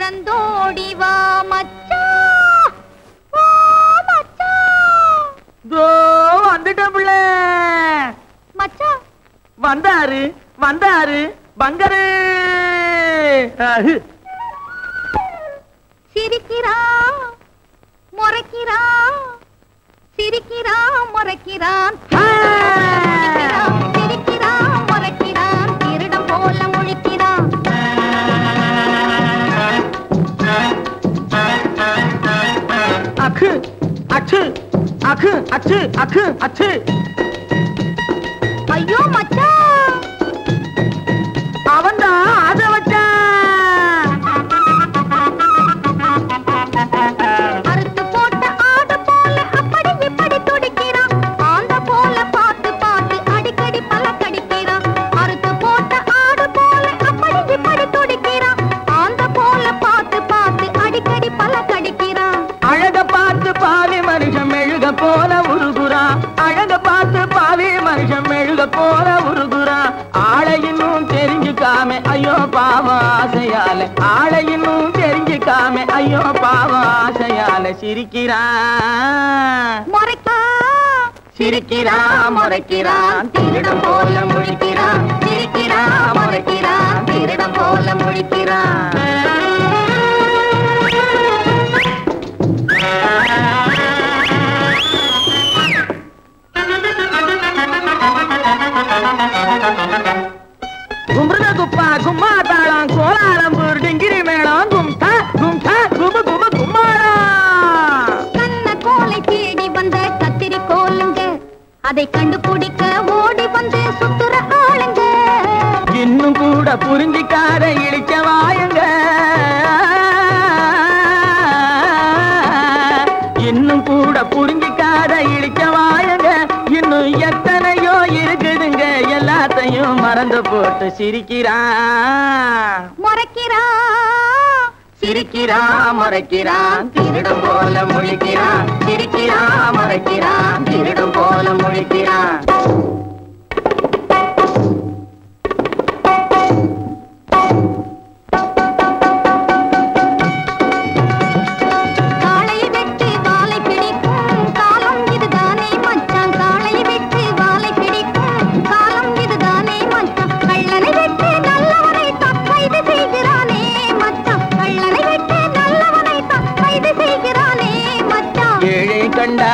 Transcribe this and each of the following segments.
நடந்தோடி வா மச்சான் வா மச்சான் தோ வந்துட்டேன் பிள்ளை மச்சான் வந்தாரு வந்தாரு பங்கரு அஹு. சிரிக்கிறான் முறைக்கிறான் சிரிக்கிறான் முறைக்கிறான் ஆ. சிரிக்கிறான், சிரிக்கிறான் முறைக்கிறான் திருடம் போல முழிக்கிறான் அக்கு அச்சு அக்கு அச்சு அக்கு அச்சு ஐயோ மச்சான் அவன்தான் ஆசை வச்சான் அறுத்து போட்ட ஆடு போல அப்படி இப்படி துடிக்கிறான் ஆந்த போல பார்த்து பார்த்து அடிக்கடி பல கடிக்கிறான் அறுத்து போட்ட ஆடு போல அப்படி இப்படி துடிக்கிறான் ஆந்த போல பார்த்து பார்த்து அடிக்கடி பல கடிக்கிறான் அழக பார்த்து பாவி மனுஷன் மெழுக போல உருகுறான் அழக பார்த்து பாவி மனுஷன் மெழுக போல உருகுறான் ஆளை இன்னும் தெரிஞ்சுக்காம ஐயோ பாவம் ஆசையால ஆளை இன்னும் தெரிஞ்சுக்காம ஐயோ பாவம் ஆசையால சிரிக்கிறான் முறைக்கா சிரிக்கிறான் முறைக்கிறான் திருடம் போல முழிக்கிறான் சிரிக்கிறான் முறைக்கிறான் திருடம் போல முழிக்கிறான் கும்பிடுத குப்பா கும்மா தாளம் கோலாலம்பூர் டிங்கிரி மேளம் கும்தா கும்தா குபு குபு கும்மாளம் கண்ண கோலை தேடி வந்த கத்திரி கோலுங்க அதை கண்டுபிடிக்க ஓடி வந்து சுத்துற ஆளுங்க இன்னும் கூட புரிஞ்சிக்காத இழிச்ச வாயுங்க இன்னும் கூட புரிஞ்சிக்காத இழிச்ச வாயுங்க இன்னும் எத்தனையோ இருக்குதுங்க எல்லாத்தையும் மறந்து போட்டு சிரிக்கிறான் முறைக்கிறான் சிரிக்கிறான் முறைக்கிறான் திருடம் போல முழிக்கிறான் சிரிக்கிறான் முறைக்கிறான் திருடம் போல முழிக்கிறான் காளை வெட்டி வாலை பிடிக்கும் காலம் இதுதானே மச்சான் காளை வெட்டி வாலை பிடிக்கும் காலம் இதுதானே மச்சான் கள்ளனை வெட்டி நல்லவனை தான் கைது செய்கிறானே மச்சான் கள்ளனை வெட்டி நல்லவனை தான் கைது செய்கிறானே மச்சான் ஏழை கண்டா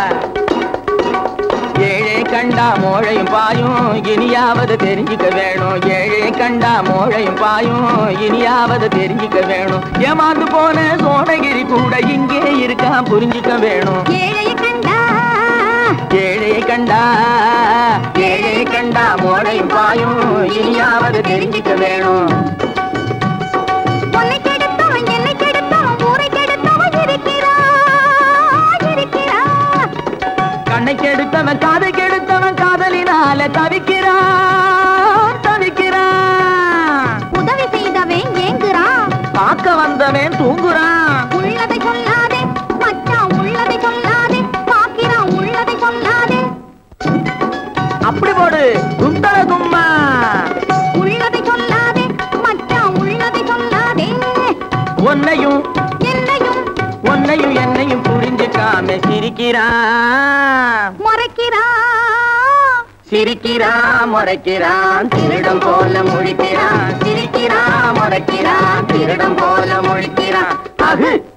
ஏழை கண்டா மோழையும் பாயும் இனியாவது தெரிஞ்சுக்க வேணும் ஏழை கண்டா மோழையும் பாயும் இனியாவது தெரிஞ்சுக்க வேணும் ஏமாந்து போன சோனகிரி கூட இங்கே இருக்கான் புரிஞ்சுக்க வேணும் ஏழை கண்டா ஏழை கண்டா ஏழை கண்டா மோழையும் பாயும் இனியாவது தெரிஞ்சுக்க வேணும் உன்னை கெடுத்தவன் என்னை கெடுத்தவன் ஊரை கெடுத்தவன் இருக்கிறான் இருக்கிறான் கண்ணை கெடுத்தவன் காதை கெடுத்தவன் காதலினால தவிக்கிறான் தவிக்கிறான் உதவி செய்தவன் ஏங்குறான் பார்க்க வந்தவன் தூங்குறான் உள்ளதை சொல்லாதே மச்சான் உள்ளதை சொல்லாதே பாக்கிறான் உள்ளதை சொல்லாதே அப்படி போடு குந்தர கும்மா உள்ளதை சொல்லாதே மச்சான் உள்ளதை சொல்லாதே உன்னையும் என்னையும் உன்னையும் என்னையும் புரிஞ்சுக்காம சிரிக்கிறான் முறைக்கிறான் சிரிக்கிறான் முறைக்கிறான் திருடம் போல முழிக்கிறான் சிரிக்கிறான் முறைக்கிறான் திருடம் போல முழிக்கிறான் அகு